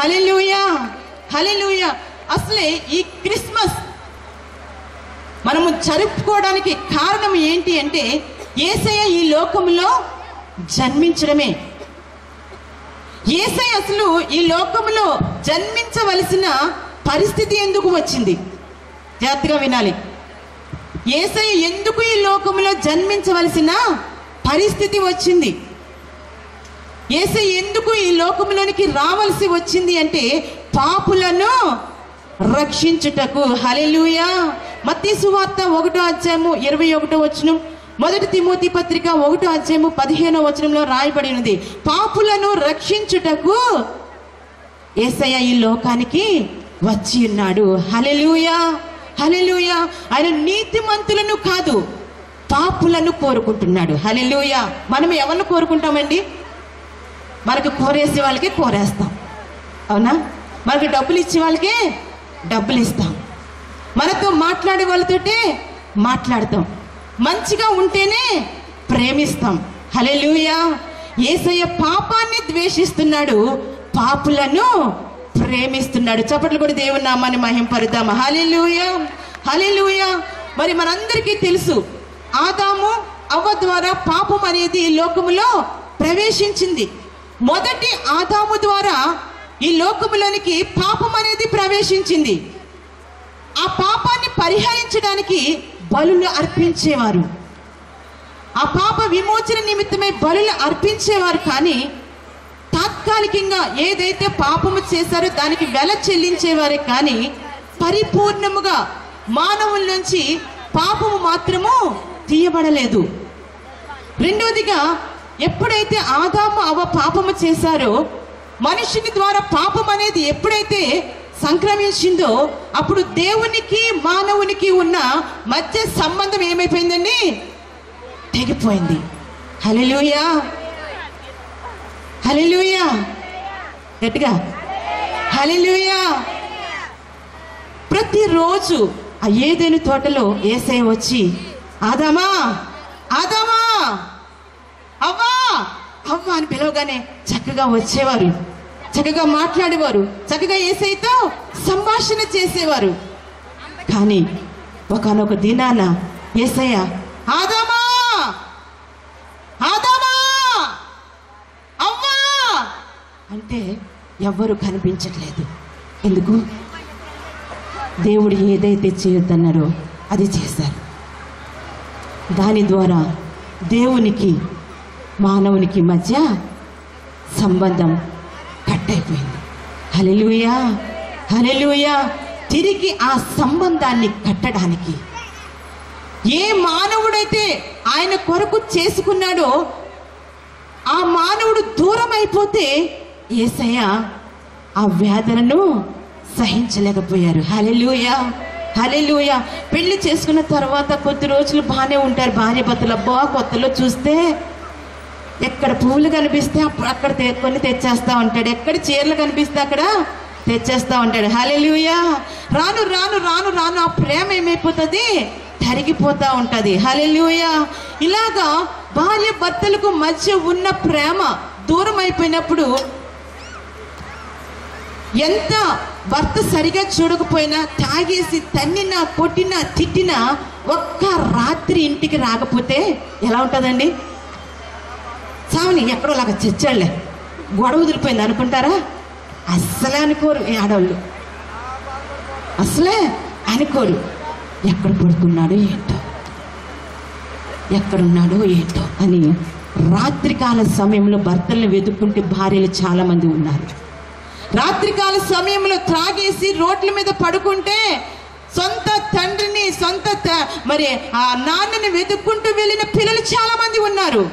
Hallelujah hallelujah అసలే ఈ Christmas మనము జరుపుకోవడానికి కారణం ఏంటి అంటే ఏసయ్య ఈ లోకంలో జన్మించడమే ఏసయ్య అసలు ఈ లోకంలో జన్మించవలసిన పరిస్థితి ఎందుకు వచ్చింది జాగ్రత్తగా వినాలి ఏసయ్య ఎందుకు ఈ లోకంలో జన్మించవలసిన పరిస్థితి వచ్చింది ఏసై ఎందుకు ఈ లోకంలోనికి రావాల్సి వచ్చింది అంటే పాపులను రక్షించుటకు హలెలూయా మత్తీ సువార్త ఒకటో అధ్యాయము ఇరవై ఒకటో వచనం మొదటి తిమోతి పత్రిక ఒకటో అధ్యాయము పదిహేనో వచనంలో రాయబడి ఉన్నది పాపులను రక్షించుటకు ఏసయ్య ఈ లోకానికి వచ్చి ఉన్నాడు హలెలూయా హలెలూయా ఆయన నీతిమంతులను కాదు పాపులను కోరుకుంటున్నాడు హలెలూయా మనం ఎవరిని కోరుకుంటామండి మనకు కోరేసే వాళ్ళకి కోరేస్తాం అవునా మనకు డబ్బులు ఇచ్చే వాళ్ళకే డబ్బులు ఇస్తాం మనతో మాట్లాడే వాళ్ళతోటే మాట్లాడతాం మంచిగా ఉంటేనే ప్రేమిస్తాం హలెలూయా ఏసయ్య పాపాన్ని ద్వేషిస్తున్నాడు పాపులను ప్రేమిస్తున్నాడు చప్పట్లు కూడా దేవుని నామాన్ని మహింపరుద్దాం హలెలూయా హలెలూయా మరి మనందరికీ తెలుసు ఆదాము అవ్వ ద్వారా పాపం అనేది ఈ లోకములో ప్రవేశించింది మొదటి ఆదాము ద్వారా ఈ లోకములోనికి పాపం అనేది ప్రవేశించింది ఆ పాపాన్ని పరిహరించడానికి బలులు అర్పించేవారు ఆ పాప విమోచన నిమిత్తమై బలులు అర్పించేవారు కానీ తాత్కాలికంగా ఏదైతే పాపము చేశారో దానికి వెల చెల్లించేవారే కానీ పరిపూర్ణముగా మానవుల నుంచి పాపము మాత్రము తీయబడలేదు రెండవదిగా ఎప్పుడైతే ఆదాము అవ పాపము చేశారో మనుషుని ద్వారా పాపం అనేది ఎప్పుడైతే సంక్రమించిందో అప్పుడు దేవునికి మానవునికి ఉన్న మధ్య సంబంధం ఏమైపోయిందండి తెగిపోయింది హలెలూయా హలెలూయా గట్టిగా హలెలూయా ప్రతిరోజు ఆ ఏదైనా తోటలో ఏసై వచ్చి ఆదామా ఆదామా అవ్వా అవ్వా అని పిలవగానే చక్కగా వచ్చేవారు చక్కగా మాట్లాడేవారు చక్కగా ఏసైతో సంభాషణ చేసేవారు కానీ ఒకనొక దినాన ఏసయ్య ఆదామా ఆదామా అవ్వా అంటే ఎవ్వరు కనిపించట్లేదు ఎందుకు దేవుడు ఏదైతే చేయొద్దన్నారో అది చేశారు దాని ద్వారా దేవునికి మానవునికి మధ్య సంబంధం కట్ అయిపోయింది హలెలుయా హలెలుయా తిరిగి ఆ సంబంధాన్ని కట్టడానికి ఏ మానవుడైతే ఆయన కొరకు చేసుకున్నాడో ఆ మానవుడు దూరం అయిపోతే ఏసయ్య ఆ వేదనను సహించలేకపోయారు హలెలుయా హలెలుయా పెళ్లి చేసుకున్న తర్వాత కొద్ది రోజులు బాగానే ఉంటారు భార్య భర్తలు అబ్బా కొత్తలో చూస్తే ఎక్కడ పువ్వులు కనిపిస్తే అప్పుడు అక్కడ తె- కొన్ని తెచ్చేస్తా ఉంటాడు ఎక్కడ చీరలు కనిపిస్తే అక్కడ తెచ్చేస్తా ఉంటాడు హలెలుయా రాను రాను రాను రాను ఆ ప్రేమ ఏమైపోతుంది తరిగిపోతా ఉంటది హలెలుయా ఇలాగా భార్య భర్తలకు మధ్య ఉన్న ప్రేమ దూరం అయిపోయినప్పుడు ఎంత భర్త సరిగా చూడకపోయినా తాగేసి తన్నినా కొట్టినా తిట్టినా ఒక్క రాత్రి ఇంటికి రాకపోతే ఎలా ఉంటుందండి సావని ఎక్కడో లాగా చచ్చాడులే గొడవ వదిలిపోయింది అనుకుంటారా అస్సలే అనుకోరు ఈ ఆడవాళ్ళు అసలే అనుకోరు ఎక్కడ పడుకున్నాడో ఏంటో ఎక్కడున్నాడో ఏంటో అని రాత్రికాల సమయంలో భర్తలను వెతుక్కుంటే భార్యలు చాలా మంది ఉన్నారు రాత్రికాల సమయంలో త్రాగేసి రోడ్ల మీద పడుకుంటే సొంత తండ్రిని సొంత త- మరి ఆ నాన్నని వెతుక్కుంటూ వెళ్ళిన పిల్లలు చాలా మంది ఉన్నారు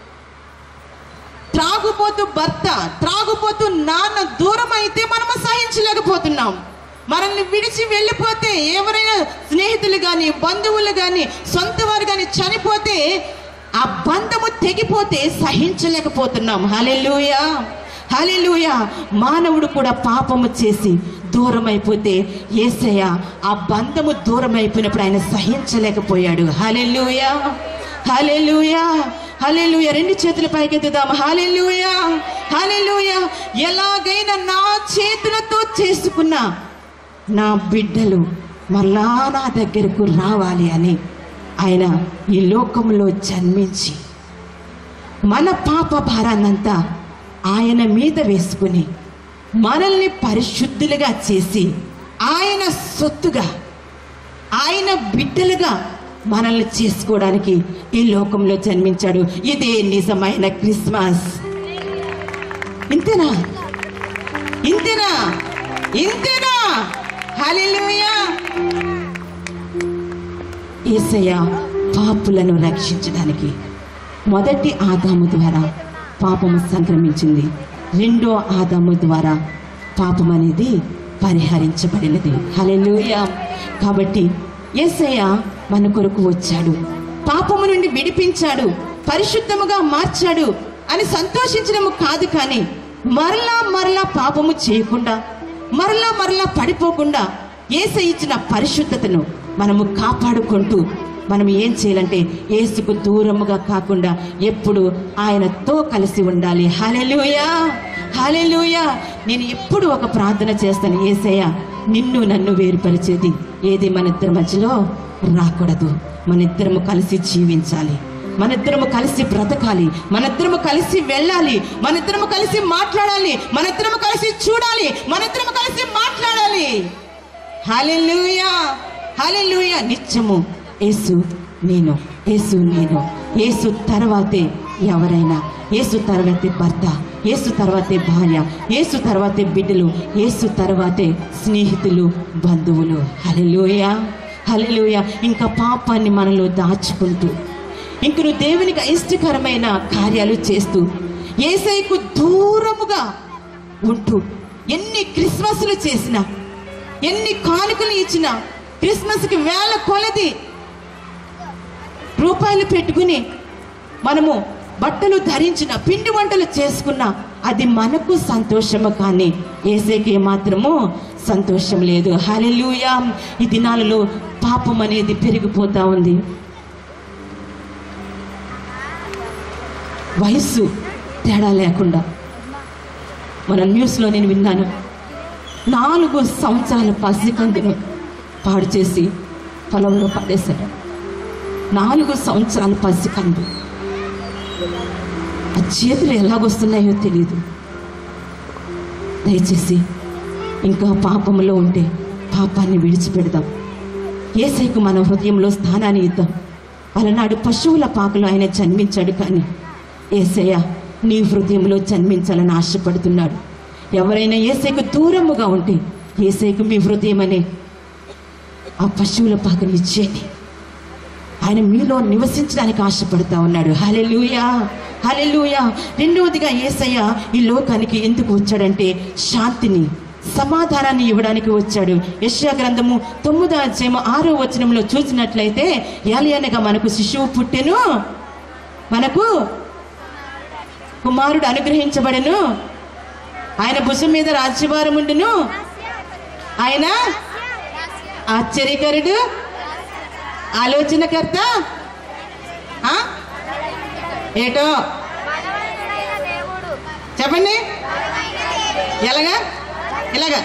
త్రాగుపోతూ భర్త త్రాగుపోతూ నాన్న దూరం అయితే మనము సహించలేకపోతున్నాం మనల్ని విడిచి వెళ్ళిపోతే ఎవరైనా స్నేహితులు కానీ బంధువులు కానీ సొంత వారు కానీ చనిపోతే ఆ బంధము తెగిపోతే సహించలేకపోతున్నాం హలెలూయా హలెలూయా మానవుడు కూడా పాపము చేసి దూరం అయిపోతే ఏసయ్య ఆ బంధము దూరం అయిపోయినప్పుడు ఆయన సహించలేకపోయాడు హలెలూయా హలెలూయా హల్లెలూయా రెండు చేతుల పైకెత్తుదాం హల్లెలూయా హల్లెలూయా ఎలాగైనా నా చేతులతో చేసుకున్న నా బిడ్డలు మళ్ళా నా దగ్గరకు రావాలి అని ఆయన ఈ లోకంలో జన్మించి మన పాప భారాన్నంతా ఆయన మీద వేసుకుని మనల్ని పరిశుద్ధులుగా చేసి ఆయన సొత్తుగా ఆయన బిడ్డలుగా మనల్ని చేసుకోవడానికి ఈ లోకంలో జన్మించాడు ఇదే నిజమైన క్రిస్మస్ ఇంతేనా ఇంతేనా ఇంతేనా హల్లెలూయా యేసయ్య పాపులను రక్షించడానికి మొదటి ఆదాము ద్వారా పాపము సంక్రమించింది రెండో ఆదాము ద్వారా పాపం అనేది పరిహరించబడినది హల్లెలూయా కాబట్టి యేసయ్య మన కొరకు వచ్చాడు పాపము నుండి విడిపించాడు పరిశుద్ధముగా మార్చాడు అని సంతోషించడము కాదు కానీ మరలా మరలా పాపము చేయకుండా మరలా మరలా పడిపోకుండా ఏసై ఇచ్చిన పరిశుద్ధతను మనము కాపాడుకుంటూ మనం ఏం చేయాలంటే ఏసుకు దూరముగా కాకుండా ఎప్పుడు ఆయనతో కలిసి ఉండాలి హలెలుయా హలెలుయా నేను ఎప్పుడు ఒక ప్రార్థన చేస్తాను ఏసయ్య నిన్ను నన్ను వేరుపరిచేది ఏది మన ఇద్దరి మధ్యలో రాకూడదు మన ఇద్దరము కలిసి జీవించాలి మన ఇద్దరము కలిసి బ్రతకాలి మన ఇద్దరము కలిసి వెళ్ళాలి మన ఇద్దరము కలిసి మాట్లాడాలి మన ఇద్దరము కలిసి చూడాలి మన ఇద్దరము కలిసి మాట్లాడాలి హల్లెలూయా హల్లెలూయా నిత్యము యేసు నేను యేసు నేను యేసు తర్వాతే ఎవరైనా యేసు తర్వాతే భర్త యేసు తర్వాతే భార్య యేసు తర్వాతే బిడ్డలు యేసు తర్వాతే స్నేహితులు బంధువులు హల్లెలూయా హల్లెలూయా ఇంకా పాపాన్ని మనలో దాచుకుంటూ ఇంక నువ్వు దేవునికి ఇష్టకరమైన కార్యాలు చేస్తూ ఏసైకు దూరముగా ఉంటూ ఎన్ని క్రిస్మస్లు చేసినా ఎన్ని కానుకలు ఇచ్చినా క్రిస్మస్కి వేల కొలది రూపాయలు పెట్టుకుని మనము బట్టలు ధరించిన పిండి వంటలు చేసుకున్న అది మనకు సంతోషము కానీ ఏసేకి మాత్రము సంతోషం లేదు హల్లెలూయా ఈ దినాలలో పాపం అనేది పెరిగిపోతా ఉంది వయస్సు తేడా లేకుండా మన న్యూస్లో నేను విన్నాను నాలుగు సంవత్సరాల పసికందును పాడు చేసి పొలంలో పడేశాడు నాలుగు సంవత్సరాల పసికందు ఆ చేతులు ఎలాగొస్తున్నాయో తెలియదు దయచేసి ఇంకా పాపంలో ఉంటే పాపాన్ని విడిచిపెడదాం ఏసైకు మన హృదయంలో స్థానాన్ని ఇద్దాం అలనాడు పశువుల పాకలో ఆయన జన్మించాడు కానీ ఏసయ్య నీ హృదయంలో జన్మించాలని ఆశపడుతున్నాడు ఎవరైనా ఏసైకు దూరముగా ఉంటే ఏసైకు మీ హృదయం అనే ఆ పశువుల పాకని ఇచ్చేయండి ఆయన మీలో నివసించడానికి ఆశపడుతా ఉన్నాడు హలెలుయా హలెలుయా రెండవదిగా ఏసయ్య ఈ లోకానికి ఎందుకు వచ్చాడంటే శాంతిని సమాధానాన్ని ఇవ్వడానికి వచ్చాడు యశ్యా గ్రంథము తొమ్మిదో అధ్యాయము ఆరో వచనంలో చూసినట్లయితే ఏలియనగా మనకు శిశువు పుట్టెను మనకు కుమారుడు అనుగ్రహించబడెను ఆయన భుజం మీద రాజ్యభారం ఉండును ఆయన ఆశ్చర్యకరుడు ఆలోచనకర్త ఆ? ఏటో చెప్పండి ఎలాగా ఎలాగా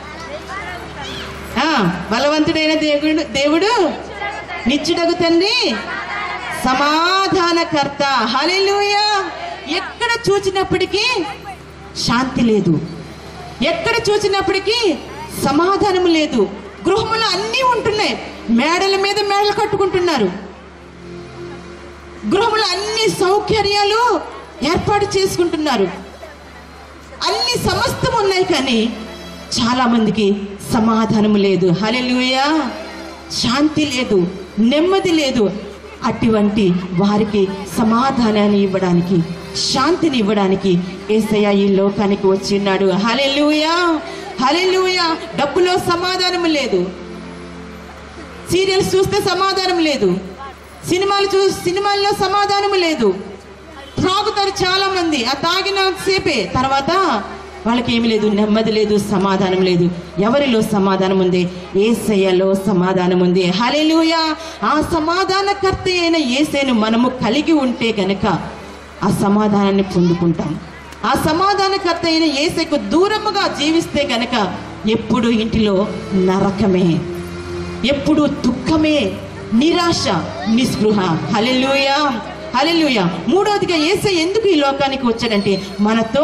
ఆ, బలవంతుడైన దేవుడు దేవుడు నిత్యుడగు తండ్రి సమాధానకర్త హల్లెలూయా ఎక్కడ చూచినప్పటికీ శాంతి లేదు ఎక్కడ చూసినప్పటికీ సమాధానం లేదు గృహములు అన్నీ ఉంటున్నాయి మేడల మీద మేడలు కట్టుకుంటున్నారు గృహములు అన్ని సౌకర్యాలు ఏర్పాటు చేసుకుంటున్నారు అన్ని సమస్తం ఉన్నాయి కానీ చాలా మందికి సమాధానం లేదు హల్లెలూయా శాంతి లేదు నెమ్మది లేదు అటువంటి వారికి సమాధానాన్ని ఇవ్వడానికి శాంతిని ఇవ్వడానికి ఏసయ్య ఈ లోకానికి వచ్చిన్నాడు హల్లెలూయా హల్లెలూయా డబ్బులో సమాధానం లేదు సీరియల్స్ చూస్తే సమాధానం లేదు సినిమాలు చూ సినిమాల్లో సమాధానం లేదు త్రాగుతారు చాలా మంది ఆ తాగిన సేపే తర్వాత వాళ్ళకి ఏమి లేదు నెమ్మది లేదు సమాధానం లేదు ఎవరిలో సమాధానం ఉంది ఏసయ్యలో సమాధానం ఉంది హల్లెలూయా ఆ సమాధానకర్త అయిన ఏసైను మనము కలిగి ఉంటే గనక ఆ సమాధానాన్ని పొందుకుంటాం ఆ సమాధానకర్త అయిన ఏసైకు దూరముగా జీవిస్తే గనక ఎప్పుడు ఇంటిలో నరకమే ఎప్పుడు దుఃఖమే నిరాశ నిస్పృహ హల్లెలూయా హల్లెలూయా మూడవదిగా ఏసై ఎందుకు ఈ లోకానికి వచ్చాడంటే మనతో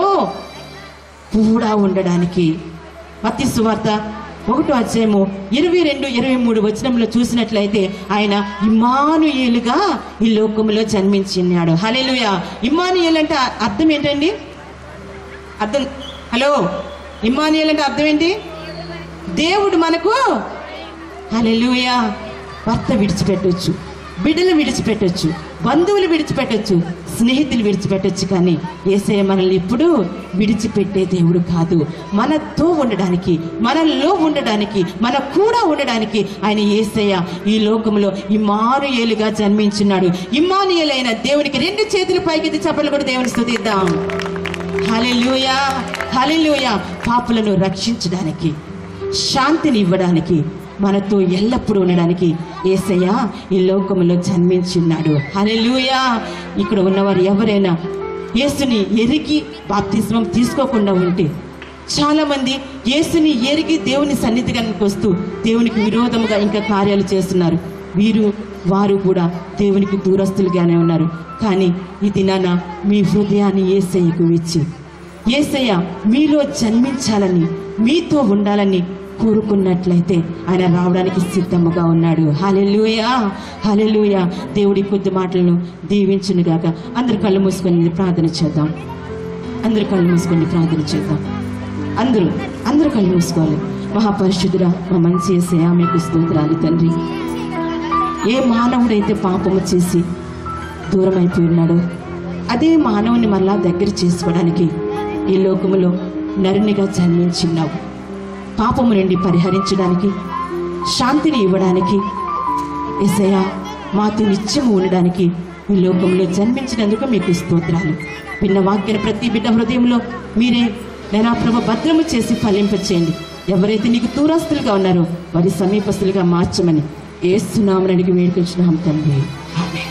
కూడా ఉండడానికి మత్తి సువార్త ఒకటో అధ్యాయము ఇరవై రెండు ఇరవై మూడు వచనంలో చూసినట్లయితే ఆయన ఇమానుయేలుగా ఈ లోకములో జన్మించినాడు హల్లెలూయా ఇమానుయేల్ అంటే అర్థం ఏంటండి అర్థం హలో ఇమానుయేల్ అంటే అర్థం ఏంటి దేవుడు మనకు హల్లెలూయా భర్త విడిచిపెట్టొచ్చు బిడ్డలు విడిచిపెట్టొచ్చు బంధువులు విడిచిపెట్టొచ్చు స్నేహితులు విడిచిపెట్టొచ్చు కానీ ఏసయ్య మనల్ని ఎప్పుడు విడిచిపెట్టే దేవుడు కాదు మనతో ఉండడానికి మనలో ఉండడానికి మన కూడా ఉండడానికి ఆయన ఏసయ్య ఈ లోకంలో ఇమానుయేలుగా జన్మించున్నాడు ఇమానుయేలైన దేవునికి రెండు చేతులు పైకెత్తి చప్పలు కూడా దేవుని స్తుతిద్దాం హల్లెలూయా హల్లెలూయా పాపులను రక్షించడానికి శాంతిని ఇవ్వడానికి మనతో ఎల్లప్పుడూ ఉండడానికి ఏసయ్య ఈ లోకములో జన్మించున్నాడు హల్లెలూయా ఇక్కడ ఉన్నవారు ఎవరైనా యేసుని ఎరిగి బాప్తిస్మం తీసుకోకుండా ఉంటే చాలా మంది యేసుని ఎరిగి దేవుని సన్నిధిగానికి వస్తూ దేవునికి విరోధముగా ఇంకా కార్యాలు చేస్తున్నారు వీరు వారు కూడా దేవునికి దూరస్తులుగానే ఉన్నారు కానీ ఈ దినాన మీ హృదయాన్ని ఏసయ్యకు ఇచ్చి ఏసయ్య మీలో జన్మించాలని మీతో ఉండాలని కోరుకున్నట్లయితే ఆయన రావడానికి సిద్ధముగా ఉన్నాడు హలెలుయా హలెలుయా దేవుడి కొద్ది మాటలను దీవించునుగాక అందరు కళ్ళు మూసుకొని ప్రార్థన చేద్దాం అందరు కళ్ళు మూసుకొని ప్రార్థన చేద్దాం అందరూ అందరూ కళ్ళు మూసుకోవాలి మహాపరిశుద్ధుడా మా మంచి ఏసయ్య మీకు స్తోత్రాలు తండ్రి ఏ మానవుడైతే పాపము చేసి దూరం అయిపోయి ఉన్నాడో అదే మానవుని మళ్ళా దగ్గర చేసుకోవడానికి ఈ లోకములో నరునిగా జన్మించిన్నావు పాపము నుండి పరిహరించడానికి శాంతిని ఇవ్వడానికి ఎసయ మాతో నిత్యము ఉండడానికి ఈ లోకంలో జన్మించినందుకు మీకు స్తోత్రాలు విన్న వాక్యను ప్రతి బిడ్డ హృదయంలో మీరే నేను ఆ ప్రభ భద్రము చేసి ఫలింపచేయండి ఎవరైతే నీకు దూరస్తులుగా ఉన్నారో వారి సమీపస్తులుగా మార్చమని ఏస్తున్నామని అడిగి వేడుకొచ్చినాం తండ్రి ఆమేన్